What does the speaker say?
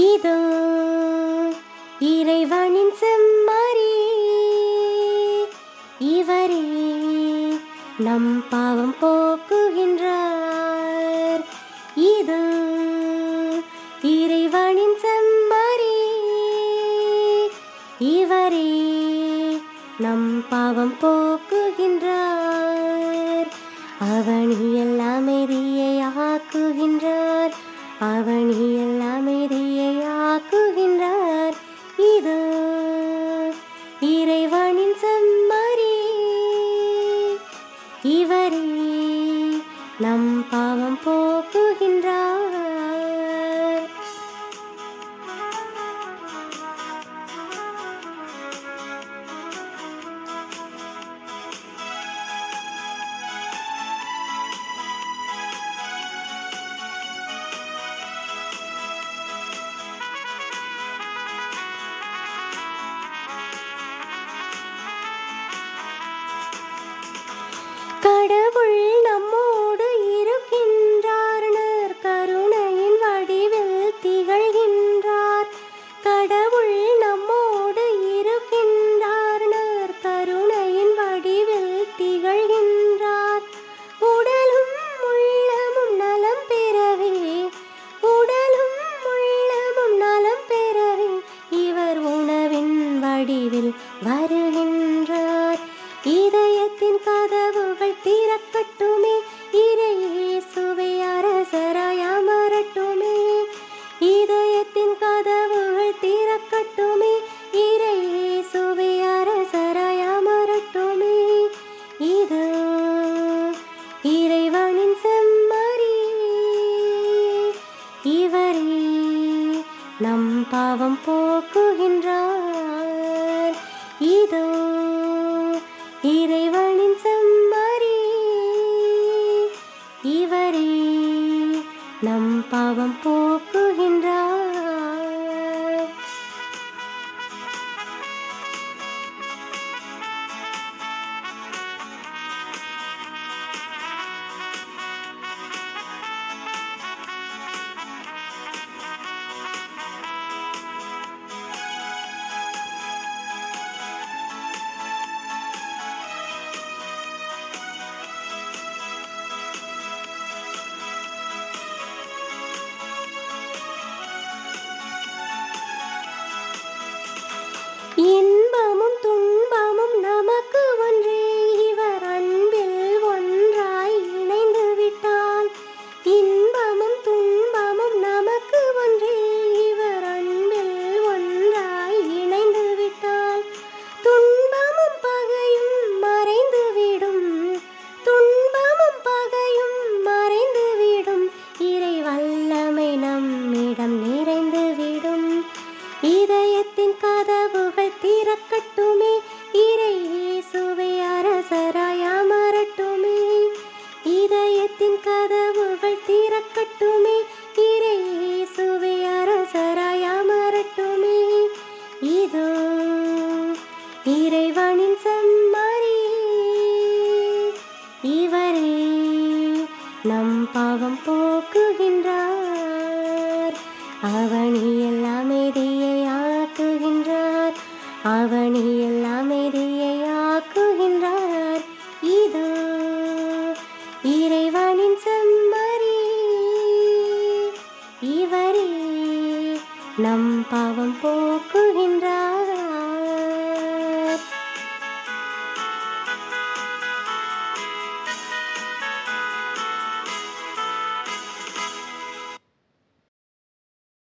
இதோ இறைவனின் செம்மறி இவரே நம் பாவம் போக்குகின்றார் இதோ இறைவனின் செம்மறி இவரே நம் பாவம் போக்குகின்றார் அவனியல் அமைதியை ஆக்குகின்றார் அவனியல் அமைதியை ஆக்குகின்றார் இதோ இறைவனின் செம்மறி இவரே நம் பாவம் போக்குகின்றார் கடவுள் நம்மோடு இருக்கின்றார் நர் கருணையின் வடிவில் திகழ்கின்றார் கடவுள் நம்மோடு இருக்கின்றார் நர் கருணையின் வடிவில் திகழ்கின்றார் உடலும் உள்ளமும் நலம் பெறவே உடலும் உள்ளமும் நலம் பெறவே இவர் உணவின் வடிவில் வருகின்றார் இதயத்தின் கதவுகள் திறக்கட்டுமே இறையேசுவை அரசராய் அமரட்டுமே இதயத்தின் கதவுகள் திறக்கட்டுமே இறையேசுவை அரசராய் அமரட்டுமே இதோ இறைவனின் செம்மறி இவரே நம் பாவம் போக்குகின்றார் இதோ இறைவனின் செம்மறி இவரே நம் பாவம் போக்குகின்றார் இன்பமும் துன்பமும் நமக்கு ஒன்றே இவர் அன்பில் ஒன்றாய் இணைந்து விட்டால் இன்பமும் துன்பமும் நமக்கு ஒன்றே இவர் அன்பில் ஒன்றாய் இணைந்து விட்டால் துன்பமும் பகையும் மறைந்து விடும் துன்பமும் பகையும் மறைந்து விடும் இறை வல்லமை நம்மிடம் நிறைந்து விடும் இதயத்தின் கதவுகள் திறக்கட்டுமே இறை இயேசுவை அரசராய் அமரட்டுமே இதயத்தின் கதவுகள் திறக்கட்டுமே இறை இயேசுவை அரசராய் அமரட்டுமே இதோ இறைவனின் செம்மறி இவரே நம் பாவம் போக்குகின்றார் அவனியல் அமைதியை ஆக்குகின்றார் அவனியல் அமைதியை ஆக்குகின்றார் இதோ இறைவனின் செம்மறி இவரே நம் பாவம் போக்குகின்றார்